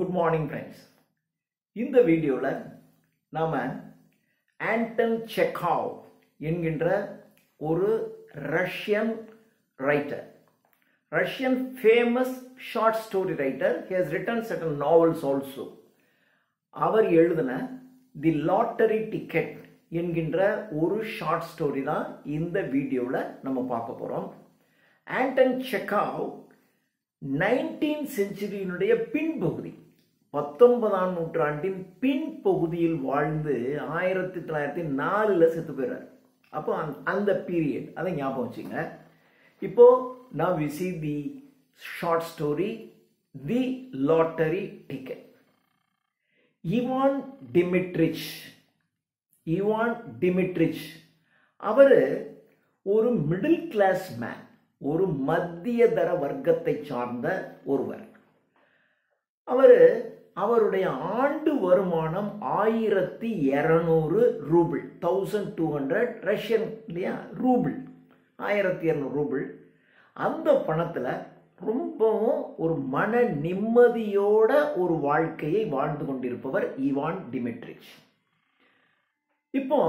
good morning friends இந்த வீடியோவில் நாம் ஆண்டன் செக்காவ் என்கின்ற ஒரு Russian writer Russian famous short story writer he has written certain novels also அவர் எழுதின தி லாட்டரி டிக்கெட் என்கின்ற ஒரு ஷார்ட் ஸ்டோரி தான் இந்த வீடியோவில் நம்ம பார்க்க போகிறோம் ஆண்டன் செக்காவ் நைன்டீன் செஞ்சுரியினுடைய பின்பகுதி பத்தொன்பதாம் நூற்றாண்டின் பின்பகுதியில் வாழ்ந்து ஆயிரத்தி தொள்ளாயிரத்தி நாலில் செத்து போயிறார் அப்போ அந்த- அந்த பீரியட் அதை ஞாபகம் வச்சுங்க இப்போ நான் விசி the short story the lottery ticket Ivan Dmitritch Ivan Dmitritch அவர் ஒரு மிடில் கிளாஸ் மேன் ஒரு மத்திய தர வர்க்கத்தை சார்ந்த ஒருவர் அவர் அவருடைய ஆண்டு வருமானம் ஆயிரத்தி இரநூறு rouble thousand two hundred Russian இல்லையா ரூபிள் ஆயிரத்தி இரநூறு ரூபிள் அந்த பணத்தில் ரொம்பவும் ஒரு மன நிம்மதியோட ஒரு வாழ்க்கையை வாழ்ந்து கொண்டிருப்பவர் இவான் டிமிட்ரிச் இப்போ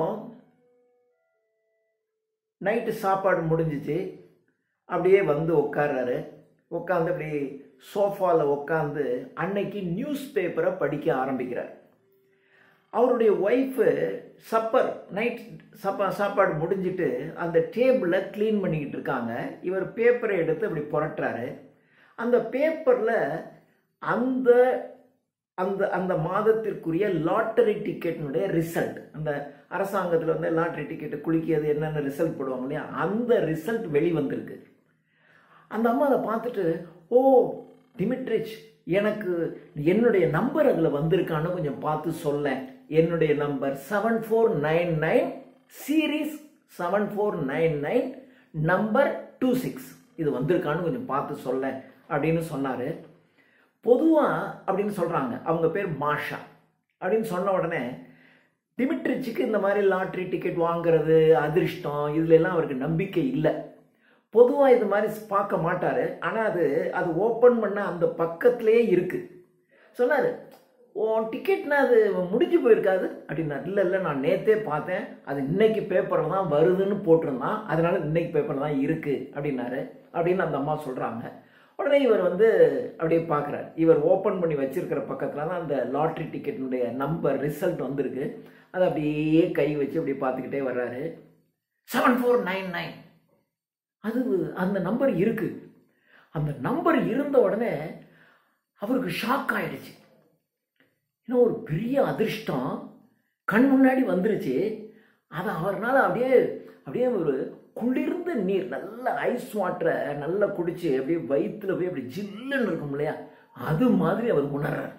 நைட்டு சாப்பாடு முடிஞ்சிச்சு அப்படியே வந்து உட்கார்றாரு உட்காந்து அப்படி சோஃபாவில் உட்காந்து அன்னைக்கு நியூஸ் பேப்பரை படிக்க ஆரம்பிக்கிறார் அவருடைய ஒய்ஃபு சப்பர் நைட் சப்பா சாப்பாடு முடிஞ்சிட்டு அந்த டேபிளை க்ளீன் பண்ணிக்கிட்டு இருக்காங்க இவர் பேப்பரை எடுத்து அப்படி புரட்டுறாரு அந்த பேப்பரில் அந்த அந்த அந்த மாதத்திற்குரிய லாட்டரி டிக்கெட்டினுடைய ரிசல்ட் அந்த அரசாங்கத்தில் வந்து லாட்டரி டிக்கெட்டு குளிக்கிறது என்னென்ன ரிசல்ட் போடுவாங்க இல்லையா அந்த ரிசல்ட் வெளிவந்திருக்கு அந்த அம்மா அதை பார்த்துட்டு ஓ டிமிட்ரிச் எனக்கு என்னுடைய நம்பர் அதில் வந்திருக்கான்னு கொஞ்சம் பார்த்து சொல்ல என்னுடைய number seven four nine nine series seven four nine nine number two six இது வந்திருக்கான்னு கொஞ்சம் பார்த்து சொல்ல அப்படின்னு சொன்னார் பொதுவாக அப்படின்னு சொல்கிறாங்க அவங்க பேர் மாஷா அப்படின்னு சொன்ன உடனே டிமிட்ரிச்சுக்கு இந்த மாதிரி லாட்ரி டிக்கெட் வாங்குறது அதிர்ஷ்டம் இதுல எல்லாம் அவருக்கு நம்பிக்கை இல்லை பொதுவாக இது மாதிரி பார்க்க மாட்டார் ஆனால் அது அது ஓப்பன் பண்ண அந்த பக்கத்திலே இருக்கு சொன்னார் உன் டிக்கெட்னா அது முடிஞ்சு போயிருக்காது அப்படின்னா இல்லை இல்லை நான் நேத்தே பார்த்தேன் அது இன்னைக்கு பேப்பரில் தான் வருதுன்னு போட்டிருந்தான் அதனால இன்னைக்கு பேப்பரில் தான் இருக்கு அப்படின்னாரு அப்படின்னு அந்த அம்மா சொல்கிறாங்க உடனே இவர் வந்து அப்படியே பார்க்குறாரு இவர் ஓப்பன் பண்ணி வச்சிருக்கிற பக்கத்தில் தான் அந்த லாட்ரி டிக்கெட்டினுடைய நம்பர் ரிசல்ட் வந்திருக்கு அதை அப்படியே கை வச்சு அப்படியே பார்த்துக்கிட்டே வர்றாரு செவன் ஃபோர் நைன் நைன் அது அந்த நம்பர் இருக்கு அந்த நம்பர் இருந்த உடனே அவருக்கு ஷாக் ஆயிடுச்சு இன்னும் ஒரு பெரிய அதிர்ஷ்டம் கண் முன்னாடி வந்துருச்சு அதை அவர்னால அப்படியே அப்படியே ஒரு குளிர்ந்த நீர் நல்ல ஐஸ் வாட்டரை நல்லா குடிச்சு அப்படியே வயிற்றுல போய் அப்படி ஜில்லுன்னு இருக்கும் இல்லையா அது மாதிரி அவர் உணர்றார்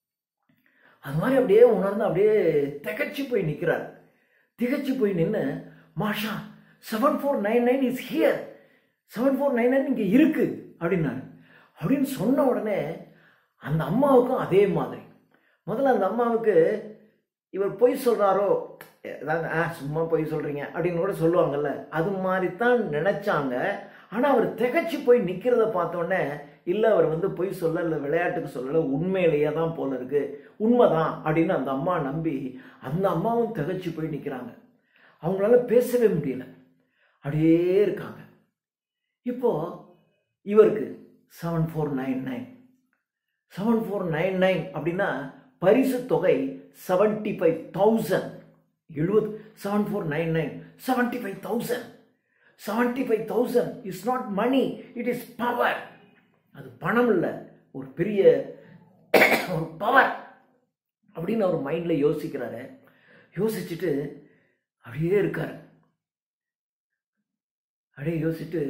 அது மாதிரி அப்படியே உணர்ந்து அப்படியே திகச்சு போய் நிற்கிறார் திகச்சு போய் நின்று Masha seven four nine nine is here seven four nine nine இங்கே இருக்கு அப்படின்னாரு அப்படின்னு சொன்ன உடனே அந்த அம்மாவுக்கும் அதே மாதிரி முதல்ல அந்த அம்மாவுக்கு இவர் பொய் சொல்றாரோ ஏதாவது ஆ சும்மா பொய் சொல்றீங்க அப்படின்னு கூட சொல்லுவாங்கல்ல அது மாதிரி தான் நினைச்சாங்க ஆனா அவர் திகைச்சு போய் நிக்கிறத பார்த்தோன்னே இல்ல அவர் வந்து பொய் சொல்ல இல்லை விளையாட்டுக்கு சொல்லல உண்மையிலேயே தான் போல இருக்கு உண்மைதான் அப்படின்னு அந்த அம்மா நம்பி அந்த அம்மாவும் திகைச்சு போய் நிக்கிறாங்க அவங்களால பேசவே முடியல அப்படியே இருக்காங்க இப்போ இவருக்கு seven four nine nine seven four nine nine அப்படின்னா பரிசு தொகை செவன்டி ஃபைவ் தௌசண்ட் எழுபது seven four nine nine seventy five thousand seventy five thousand is not money it is power அது பணம் இல்லை ஒரு பெரிய ஒரு பவர் அப்படின்னு அவர் மைண்டில் யோசிக்கிறாரு யோசிச்சுட்டு அப்படியே இருக்காரு அப்படியே யோசிச்சுட்டு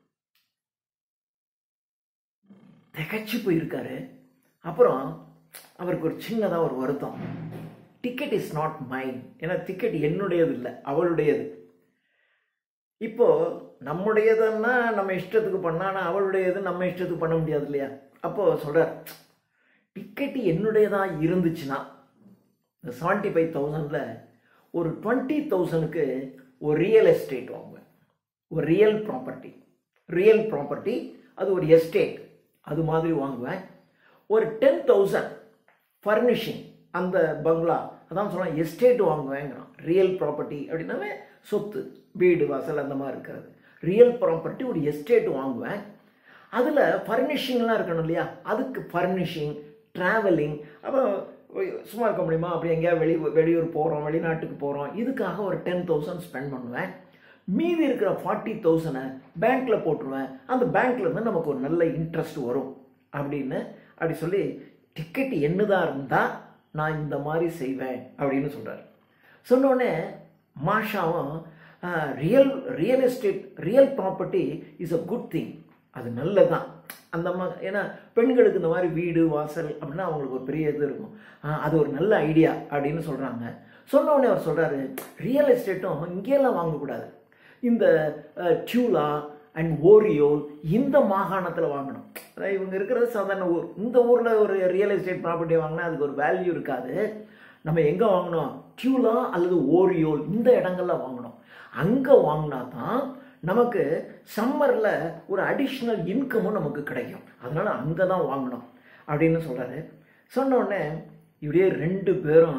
திகைச்சு போயிருக்காரு அப்புறம் அவருக்கு ஒரு சின்னதாக ஒரு வருத்தம் டிக்கெட் இஸ் நாட் மைன் ஏன்னா டிக்கெட் என்னுடையது இல்லை அவளுடையது இப்போ நம்முடையதுன்னா நம்ம இஷ்டத்துக்கு பண்ணா ஆனால் அவளுடையது நம்ம இஷ்டத்துக்கு பண்ண முடியாது இல்லையா அப்போ சொல்றார் டிக்கெட் என்னுடையதா இருந்துச்சுன்னா இந்த செவன்டி ஃபைவ் தௌசண்டில் ஒரு டுவெண்ட்டி தௌசண்ட்க்கு ஒரு ரியல் எஸ்டேட் வாங்குவேன் ஒரு ரியல் ப்ராப்பர்ட்டி ரியல் ப்ராப்பர்ட்டி அது ஒரு எஸ்டேட் அது மாதிரி வாங்குவேன் ஒரு டென் தௌசண்ட் ஃபர்னிஷிங் அந்த பங்களா அதான் சொல்லலாம் எஸ்டேட் வாங்குவேங்கிறான் ரியல் ப்ராப்பர்ட்டி அப்படின்னாவே சொத்து வீடு வாசல் அந்த மாதிரி இருக்கிறது ரியல் ப்ராப்பர்ட்டி ஒரு எஸ்டேட் வாங்குவேன் அதில் ஃபர்னிஷிங்லாம் இருக்கணும் இல்லையா அதுக்கு ஃபர்னிஷிங் ட்ராவலிங் அப்போ சும்மா இருக்க முடியுமா அப்படி எங்கேயா வெளி வெளியூர் போகிறோம் வெளிநாட்டுக்கு போகிறோம் இதுக்காக ஒரு டென் தௌசண்ட் ஸ்பெண்ட் பண்ணுவேன் மீதி இருக்கிற ஃபார்ட்டி தௌசண்டை பேங்க்கில் போட்டுருவேன் அந்த பேங்க்ல இருந்து நமக்கு ஒரு நல்ல இன்ட்ரெஸ்ட் வரும் அப்படின்னு அப்படி சொல்லி டிக்கெட் என்னதான் இருந்தால் நான் இந்த மாதிரி செய்வேன் அப்படின்னு சொல்கிறார் சொன்னோடனே மாஷாவும் real real estate real property is a good thing அது நல்லதான் அந்த மா ஏன்னா பெண்களுக்கு இந்த மாதிரி வீடு வாசல் அப்படின்னா அவங்களுக்கு ஒரு பெரிய இது இருக்கும் ஆ, அது ஒரு நல்ல ஐடியா அப்படின்னு சொல்கிறாங்க சொன்ன உடனே அவர் சொல்கிறாரு ரியல் எஸ்டேட்டும் இங்கேயெல்லாம் வாங்கக்கூடாது இந்த டியூலா அண்ட் ஓரியோல் இந்த மாகாணத்தில் வாங்கணும் அதாவது இவங்க இருக்கிறது சாதாரண ஊர் இந்த ஊரில் ஒரு ரியல் எஸ்டேட் ப்ராப்பர்ட்டி வாங்கினா அதுக்கு ஒரு வேல்யூ இருக்காது நம்ம எங்கே வாங்கணும் டியூலா அல்லது ஓரியோல் இந்த இடங்கள்ல வாங்கணும் அங்கே வாங்கினா தான் நமக்கு சம்மரில் ஒரு அடிஷ்னல் இன்கமும் நமக்கு கிடைக்கும் அதனால் அங்கே தான் வாங்கணும் அப்படின்னு சொல்கிறாரு சொன்ன உடனே இப்படியே ரெண்டு பேரும்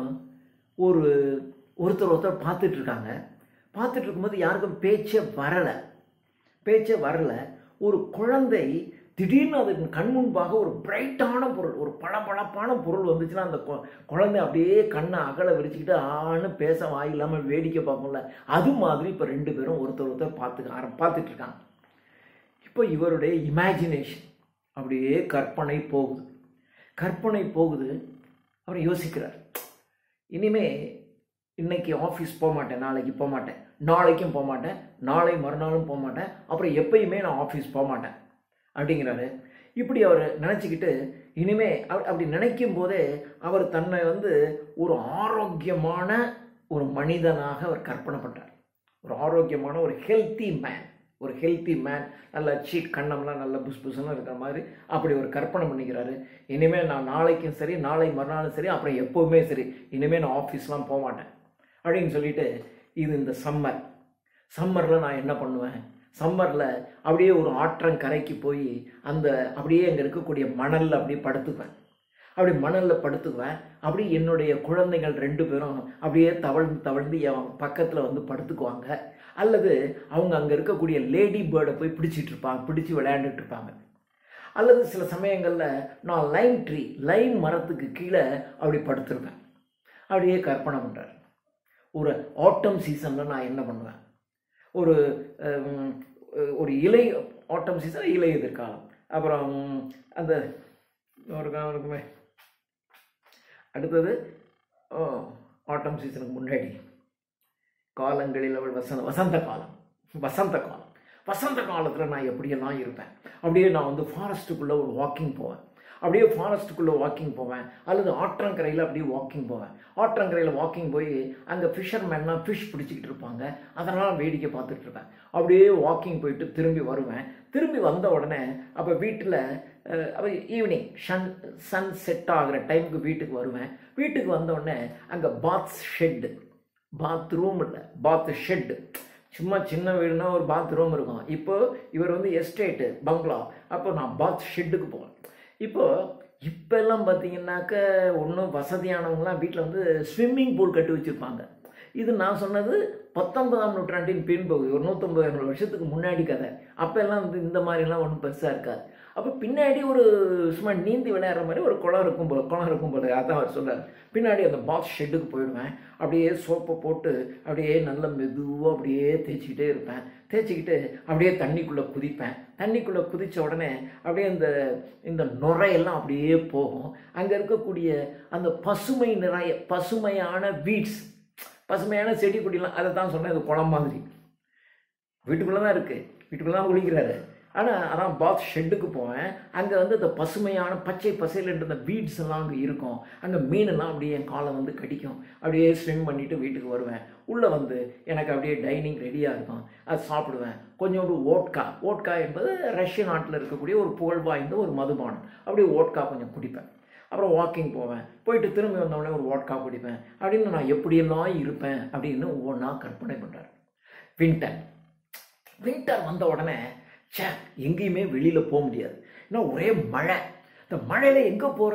ஒரு ஒருத்தர் ஒருத்தர் பார்த்துட்டு இருக்காங்க பார்த்துட்டு இருக்கும்போது யாருக்கும் பேச்சே வரலை பேச்சே வரல ஒரு குழந்தை திடீர்னு அதுக்கு கண் முன்பாக ஒரு பிரைட்டான பொருள் ஒரு பளபளப்பான பொருள் வந்துச்சுன்னா அந்த கொ- குழந்தை அப்படியே கண்ணை அகல விரிச்சுக்கிட்டு ஆன்னு பேச வாய் இல்லாமல் வேடிக்கை பார்க்கும்ல அது மாதிரி இப்போ ரெண்டு பேரும் ஒருத்தர் ஒருத்தர் பார்த்துக்க ஆரம் பார்த்துட்டு இருக்காங்க இப்போ இவருடைய இமேஜினேஷன் அப்படியே கற்பனை போகுது கற்பனை போகுது அவர் யோசிக்கிறார் இனிமே இன்னைக்கு ஆஃபீஸ் போக மாட்டேன் நாளைக்கு போக மாட்டேன் நாளைக்கும் போக மாட்டேன் நாளை மறுநாளும் போக மாட்டேன் அப்புறம் எப்பயுமே நான் ஆஃபீஸ் போக மாட்டேன் அப்படிங்கிறாரு இப்படி அவர் நினச்சிக்கிட்டு இனிமே அவ- அப்படி நினைக்கும் போதே அவர் தன்னை வந்து ஒரு ஆரோக்கியமான ஒரு மனிதனாக அவர் கற்பனை பண்ணுறார் ஒரு ஆரோக்கியமான ஒரு ஹெல்த்தி மேன் ஒரு ஹெல்த்தி மேன் நல்ல சீக் கண்ணம்லாம் நல்ல புஸ் புஸ்ன்னு இருக்கிற மாதிரி அப்படி ஒரு கற்பனை பண்ணிக்கிறாரு இனிமேல் நான் நாளைக்கும் சரி நாளை மறுநாளும் சரி அப்புறம் எப்போவுமே சரி இனிமேல் நான் ஆஃபீஸ்லாம் போக மாட்டேன் அப்படின்னு சொல்லிட்டு இது இந்த சம்மர் சம்மரில் நான் என்ன பண்ணுவேன் சம்மரில் அப்படியே ஒரு ஆற்றங்கரைக்கு போய் அந்த அப்படியே அங்கே இருக்கக்கூடிய மணலில் அப்படியே படுத்துக்குவேன் அப்படி மணலில் படுத்துக்குவேன் அப்படி என்னுடைய குழந்தைகள் ரெண்டு பேரும் அப்படியே தவழ்ந்து தவழ்ந்து என் பக்கத்தில் வந்து படுத்துக்குவாங்க அல்லது அவங்க அங்கே இருக்கக்கூடிய லேடி பேர்டை போய் பிடிச்சிட்டு இருப்பாங்க பிடிச்சி விளையாண்டுட்டு இருப்பாங்க அல்லது சில சமயங்களில் நான் லைன் ட்ரீ லைன் மரத்துக்கு கீழே அப்படி படுத்திருப்பேன் அப்படியே கற்பனை பண்ணுறார் ஒரு ஆட்டம் சீசனில் நான் என்ன பண்ணுவேன் ஒரு ஹம், ஒரு இலை ஆட்டம் சீசன் இலை எதிர்காலம் அப்புறம் அந்த ஒரு காலம் இருக்குமே அடுத்தது ஆட்டம் சீசனுக்கு முன்னாடி காலங்களில் அவள் வசந்த வசந்த காலம் வசந்த காலம் வசந்த காலத்தில் நான் எப்படியெல்லாம் இருப்பேன் அப்படியே நான் வந்து ஃபாரஸ்ட்டுக்குள்ளே ஒரு வாக்கிங் போவேன் அப்படியே ஃபாரஸ்ட்டுக்குள்ளே வாக்கிங் போவேன் அல்லது ஆற்றங்கரையில் அப்படியே வாக்கிங் போவேன் ஆற்றங்கரையில் வாக்கிங் போய் அங்கே ஃபிஷர்மேன்லாம் ஃபிஷ் பிடிச்சிக்கிட்டு இருப்பாங்க அதெல்லாம் வேடிக்கை பார்த்துட்டு இருப்பேன் அப்படியே வாக்கிங் போயிட்டு திரும்பி வருவேன் திரும்பி வந்த உடனே அப்போ வீட்டில் அப்போ ஈவினிங் சன் சன் செட் ஆகிற டைமுக்கு வீட்டுக்கு வருவேன் வீட்டுக்கு வந்த உடனே அங்கே பாத் ஷெட்டு பாத்ரூம் இல்லை பாத் ஷெட்டு சும்மா சின்ன வீடுனா ஒரு பாத்ரூம் இருக்கும் இப்போ இவர் வந்து எஸ்டேட்டு பங்களா அப்போ நான் பாத் ஷெட்டுக்கு போவேன் இப்போ இப்போல்லாம் பார்த்தீங்கன்னாக்க ஒன்றும் வசதியானவங்களாம் வீட்டில் வந்து ஸ்விம்மிங் பூல் கட்டி வச்சுருப்பாங்க இது நான் சொன்னது பத்தொன்பதாம் நூற்றாண்டின் பின்பகுதி ஒரு நூற்றம்பது ஐநூறு வருஷத்துக்கு முன்னாடி கதை அப்போ எல்லாம் வந்து இந்த மாதிரிலாம் ஒன்றும் பெருசாக இருக்காது அப்போ பின்னாடி ஒரு சும்மா நீந்தி விளையாடுற மாதிரி ஒரு குளம் இருக்கும் போல குளம் இருக்கும் போல அதான் அவர் சொல்றாரு பின்னாடி அந்த பாக்ஸ் ஷெட்டுக்கு போயிடுவேன் அப்படியே சோப்பை போட்டு அப்படியே நல்ல மெதுவாக அப்படியே தேய்ச்சிக்கிட்டே இருப்பேன் தேய்ச்சிக்கிட்டு அப்படியே தண்ணிக்குள்ளே குதிப்பேன் தண்ணிக்குள்ளே குதித்த உடனே அப்படியே இந்த இந்த நுரையெல்லாம் அப்படியே போகும் அங்கே இருக்கக்கூடிய அந்த பசுமை நிறைய பசுமையான வீட்ஸ் பசுமையான செடி கொடிலாம் அதை தான் சொன்னேன் இது குளம் மாதிரி வீட்டுக்குள்ளே தான் இருக்குது வீட்டுக்குள்ளே தான் குளிக்கிறாரு ஆனால் அதான் பாத் ஷெட்டுக்கு போவேன் அங்கே வந்து இந்த பசுமையான பச்சை பசையிலன்ற இந்த வீட்ஸ் எல்லாம் அங்கே இருக்கும் அங்கே மீனெல்லாம் அப்படியே என் காலை வந்து கடிக்கும் அப்படியே ஸ்விம் பண்ணிட்டு வீட்டுக்கு வருவேன் உள்ளே வந்து எனக்கு அப்படியே டைனிங் ரெடியாக இருக்கும் அது சாப்பிடுவேன் கொஞ்சோண்டு ஓட்கா ஓட்கா என்பது ரஷ்ய நாட்டில் இருக்கக்கூடிய ஒரு புகழ் வாய்ந்த ஒரு மதுபானம் அப்படியே ஓட்கா கொஞ்சம் குடிப்பேன் அப்புறம் வாக்கிங் போவேன் போயிட்டு திரும்பி வந்தோடனே ஒரு வாட்கா குடிப்பேன் அப்படின்னு நான் எப்படியெல்லாம் இருப்பேன் அப்படின்னு ஒவ்வொன்றா கற்பனை பண்ணுறாரு வின்டர் வின்டர் வந்த உடனே ச்சே எங்கேயுமே வெளியில் போக முடியாது ஏன்னா ஒரே மழை இந்த மழையில் எங்கே போகிறது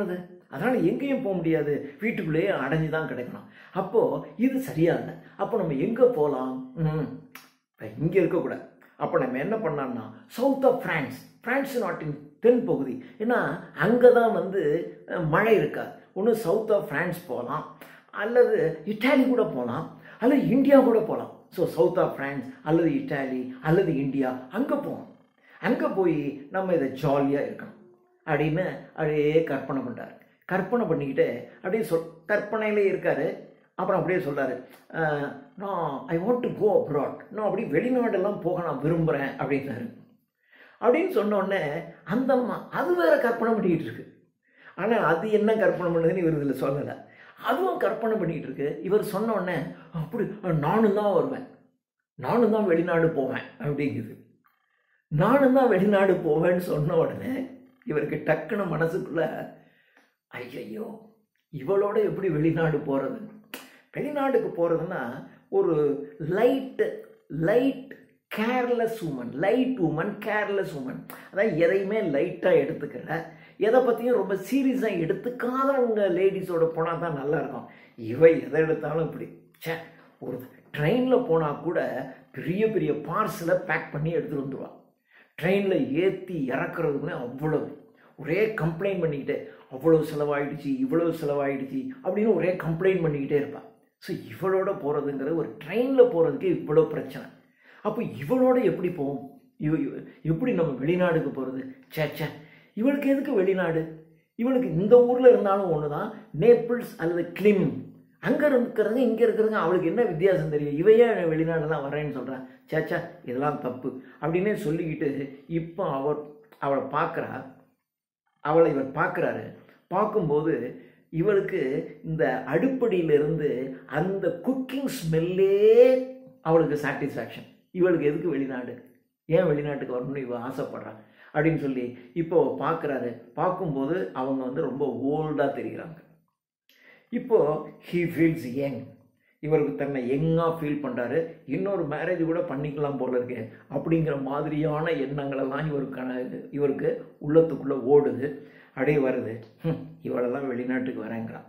அதனால் எங்கேயும் போக முடியாது வீட்டுக்குள்ளேயே அடைஞ்சு தான் கிடக்கணும் அப்போது இது சரியா இல்லை அப்போ நம்ம எங்கே போகலாம் ம் இப்போ இங்கே இருக்கக்கூடாது அப்போ நம்ம என்ன பண்ணோம்னா சவுத் ஆஃப் ஃப்ரான்ஸ் பிரான்ஸ் நாட்டின் தென் பகுதி ஏன்னா அங்கே தான் வந்து அஹ், மழை இருக்காது ஒன்று சவுத் ஆஃப் ஃப்ரான்ஸ் போகலாம் அல்லது இட்டாலி கூட போகலாம் அல்லது இந்தியா கூட போகலாம் ஸோ சவுத் ஆஃப் ஃப்ரான்ஸ் அல்லது இட்டாலி அல்லது இந்தியா அங்கே போகணும் அங்கே போய் நம்ம இதை ஜாலியாக இருக்கணும் அப்படின்னு அப்படியே கற்பனை பண்ணுறாரு கற்பனை பண்ணிக்கிட்டு அப்படியே சொல் கற்பனையிலே இருக்காரு அப்புறம் அப்படியே சொல்றாரு "அஹ், நான் I want to go abroad நான் அப்படி வெளிநாடெல்லாம் போக நான் விரும்புகிறேன் அப்படின்னாரு அப்படின்னு சொன்ன உடனே அந்த அம்மா அது வேற கற்பனை பண்ணிக்கிட்டு இருக்கு ஆனால் அது என்ன கற்பனை பண்ணுதுன்னு இவர் இதில் சொல்லலை அதுவும் கற்பனை பண்ணிக்கிட்டு இருக்கு இவர் சொன்ன உடனே அப்படி நானும் தான் வருவேன் நானும் தான் வெளிநாடு போவேன் அப்படிங்குது நானும் தான் வெளிநாடு போவேன்னு சொன்ன உடனே இவருக்கு டக்குன்னு மனசுக்குள்ள ஐயையோ இவளோட எப்படி வெளிநாடு போகிறது வெளிநாட்டுக்கு போகிறதுனா ஒரு light light careless woman light woman careless woman அதாவது எதையுமே லைட்டாக எடுத்துக்கிற எதை பற்றியும் ரொம்ப சீரியஸாக எடுத்துக்காதவங்க லேடிஸோட போனால் தான் நல்லா இருக்கும் இவை எதை எடுத்தாலும் இப்படி ச்சே ஒரு ட்ரெயினில் போனால் கூட பெரிய பெரிய பார்சலை பேக் பண்ணி எடுத்துகிட்டு வந்துடுவா ட்ரெயினில் ஏற்றி இறக்குறதுக்குமே அவ்வளவு ஒரே கம்ப்ளைண்ட் பண்ணிக்கிட்டே அவ்வளோ செலவாயிடுச்சு இவ்வளோ செலவாயிடுச்சு அப்படின்னு ஒரே கம்ப்ளைண்ட் பண்ணிக்கிட்டே இருப்பாள் ஸோ இவளோட போகிறதுங்கிறது ஒரு ட்ரெயினில் போகிறதுக்கு இவ்வளோ பிரச்சனை அப்போ இவளோட எப்படி போவோம் இவ இவ- எப்படி நம்ம வெளிநாடுக்கு போகிறது ச்சே ச்சே இவளுக்கு எதுக்கு வெளிநாடு இவளுக்கு இந்த ஊரில் இருந்தாலும் ஒன்று தான் நேபிள்ஸ் அல்லது கிளிம் அங்கே இருக்கிறது இங்கே இருக்கிறது அவளுக்கு என்ன வித்தியாசம் தெரியும் இவையே வெளிநாடுலாம் வரேன்னு சொல்கிறான் சேச்சா இதெல்லாம் தப்பு அப்படின்னே சொல்லிக்கிட்டு இப்போ அவர் அவளை பார்க்குறா அவளை இவர் பார்க்குறாரு பார்க்கும்போது இவளுக்கு இந்த அடுப்படியிலிருந்து அந்த குக்கிங் ஸ்மெல்லே அவளுக்கு சாட்டிஸ்ஃபேக்ஷன் இவளுக்கு எதுக்கு வெளிநாடு ஏன் வெளிநாட்டுக்கு வரணும்னு இவ ஆசைப்படுறா அப்படின்னு சொல்லி இப்போ பார்க்குறாரு பார்க்கும்போது அவங்க வந்து ரொம்ப ஓல்டாக தெரிகிறாங்க இப்போ ஹீ ஃபீல்ஸ் யங் இவருக்கு தன்னை யங்காக ஃபீல் பண்ணுறாரு இன்னொரு மேரேஜ் கூட பண்ணிக்கலாம் போல இருக்கு அப்படிங்கிற மாதிரியான எண்ணங்களெல்லாம் இவருக்கான இவருக்கு உள்ளத்துக்குள்ளே ஓடுது அப்படியே வருது ஹம், இவளெல்லாம் வெளிநாட்டுக்கு வரேங்கிறான்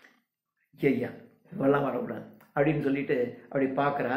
ஐயா இவெல்லாம் வரக்கூடாது அப்படின்னு சொல்லிட்டு அப்படி பார்க்குறா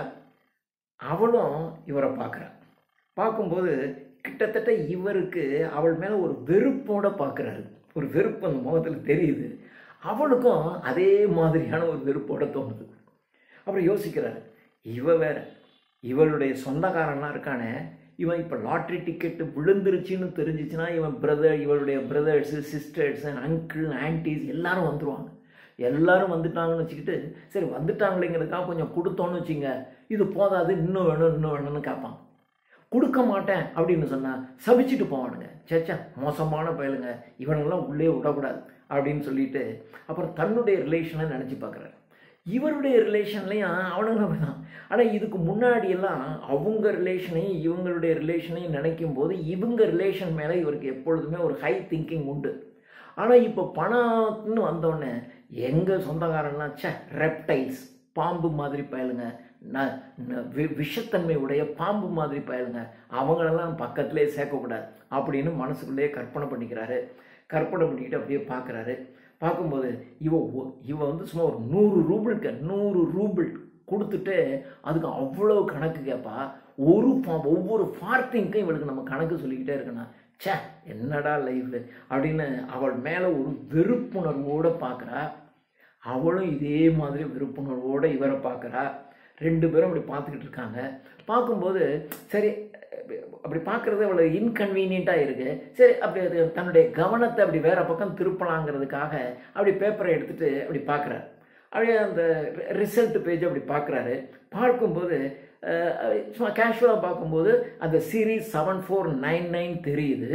அவளும் இவரை பார்க்குறா பார்க்கும்போது கிட்டத்தட்ட இவருக்கு அவள் மேலே ஒரு வெறுப்போட பார்க்குறாரு ஒரு வெறுப்பு அந்த முகத்தில் தெரியுது அவளுக்கும் அதே மாதிரியான ஒரு வெறுப்போட தோணுது அப்புறம் யோசிக்கிறாரு இவ வேற இவளுடைய சொந்தக்காரன்லாம் இருக்கானே இவன் இப்போ லாட்ரி டிக்கெட்டு விழுந்துருச்சுன்னு தெரிஞ்சிச்சுன்னா இவன் பிரதர் இவளுடைய பிரதர்ஸு சிஸ்டர்ஸு அங்கிள் ஆன்டிஸ் எல்லாரும் வந்துருவாங்க எல்லாரும் வந்துட்டாங்கன்னு வச்சுக்கிட்டு சரி வந்துட்டாங்களேங்கிறதுக்காக கொஞ்சம் கொடுத்தோன்னு வச்சுங்க இது போதாது இன்னும் வேணும் இன்னும் வேணும்னு கேட்பான் கொடுக்க மாட்டேன் அப்படின்னு சொன்னால் சபிச்சுட்டு போவானுங்க சேச்சா மோசமான பயலுங்க இவனெல்லாம் உள்ளே விடக்கூடாது அப்படின்னு சொல்லிட்டு அப்புறம் தன்னுடைய ரிலேஷனை நினச்சி பார்க்குறாரு இவருடைய ரிலேஷன்லையும் அவனுங்க அப்படிதான் ஆனால் இதுக்கு முன்னாடியெல்லாம் அவங்க ரிலேஷனையும் இவங்களுடைய ரிலேஷனையும் நினைக்கும் போது இவங்க ரிலேஷன் மேலே இவருக்கு எப்பொழுதுமே ஒரு ஹை திங்கிங் உண்டு ஆனால் இப்போ பணம்னு வந்தோடனே எங்கள் சொந்தக்காரன்லாம் ச்சே ரெப்டைல்ஸ் பாம்பு மாதிரி பயலுங்க ந ந- வி- விஷத்தன்மை உடைய பாம்பு மாதிரி பயலுங்க அவங்களெல்லாம் பக்கத்திலே சேர்க்கக்கூடாது அப்படின்னு மனசுக்குள்ளேயே கற்பனை பண்ணிக்கிறாரு கற்பனை பண்ணிக்கிட்டு அப்படியே பார்க்குறாரு பார்க்கும்போது இவ ஒ- இவ வந்து சும்மா ஒரு நூறு ரூபிள்க்கு நூறு ரூபிள் கொடுத்துட்டு அதுக்கு அவ்வளோ கணக்கு கேட்பா ஒரு பா- ஒவ்வொரு ஃபார்த்திங்க்கும் இவளுக்கு நம்ம கணக்கு சொல்லிக்கிட்டே இருக்கணும் ச்சே என்னடா லைஃப் அப்படின்னு அவள் மேலே ஒரு வெறுப்புணர்வோடு பார்க்குறா அவளும் இதே மாதிரி வெறுப்புணர்வோடு இவரை பார்க்குறா ரெண்டு பேரும் அப்படி பார்த்துக்கிட்டு இருக்காங்க பார்க்கும்போது சரி அப்படி பார்க்குறது அவ்வளோ இன்கன்வீனியண்ட்டாக இருக்குது சரி அப்படி அது தன்னுடைய கவனத்தை அப்படி வேற பக்கம் திருப்பலாங்கிறதுக்காக அப்படி பேப்பரை எடுத்துட்டு அப்படி பார்க்குறாரு அப்படியே அந்த ரிசல்ட் பேஜ் அப்படி பார்க்குறாரு பார்க்கும்போது அஹ், சும்மா கேஷுவலாக பார்க்கும்போது அந்த series seven four nine nine தெரியுது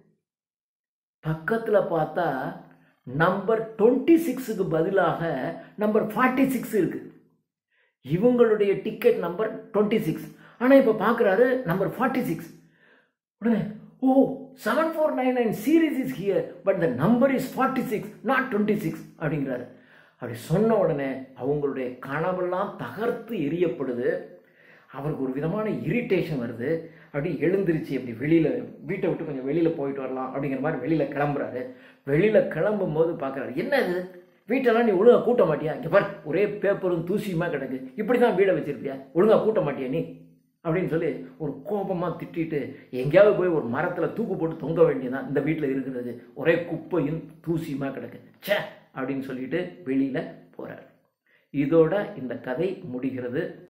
பக்கத்தில் பார்த்தா நம்பர் டுவெண்ட்டி சிக்ஸுக்கு பதிலாக நம்பர் ஃபார்ட்டி சிக்ஸ் இருக்கு இவங்களுடைய டிக்கெட் நம்பர் டுவெண்ட்டி சிக்ஸ் ஆனால் இப்போ பார்க்குறாரு நம்பர் ஃபார்ட்டி சிக்ஸ் உடனே oh seven four nine nine series is here but the number is forty six not twenty six அப்படிங்கிறாரு அப்படி சொன்ன உடனே அவங்களுடைய கனவெல்லாம் தகர்த்து எரியப்படுது அவருக்கு ஒரு விதமான இரிட்டேஷன் வருது அப்படி எழுந்திருச்சு அப்படி வெளியில் வீட்டை விட்டு கொஞ்சம் வெளியில் போயிட்டு வரலாம் அப்படிங்கிற மாதிரி வெளியில் கிளம்புறாரு வெளியில் கிளம்பும் போது பார்க்குறாரு என்ன இது வீட்டெல்லாம் நீ ஒழுங்காக கூட்ட மாட்டியா இங்கே பார் ஒரே பேப்பரும் தூசியுமா கிடக்கு இப்படி தான் வீடை வச்சிருப்பியா ஒழுங்காக கூட்ட மாட்டியா நீ அப்படின்னு சொல்லி ஒரு கோபமாக திட்டிட்டு எங்கேயாவது போய் ஒரு மரத்தில் தூக்கு போட்டு தொங்க வேண்டியதான் இந்த வீட்டில் இருக்கிறது ஒரே குப்பையும் தூசியுமா கிடக்கு ச்சே அப்படின்னு சொல்லிட்டு வெளியில் போகிறார் இதோட இந்த கதை முடிகிறது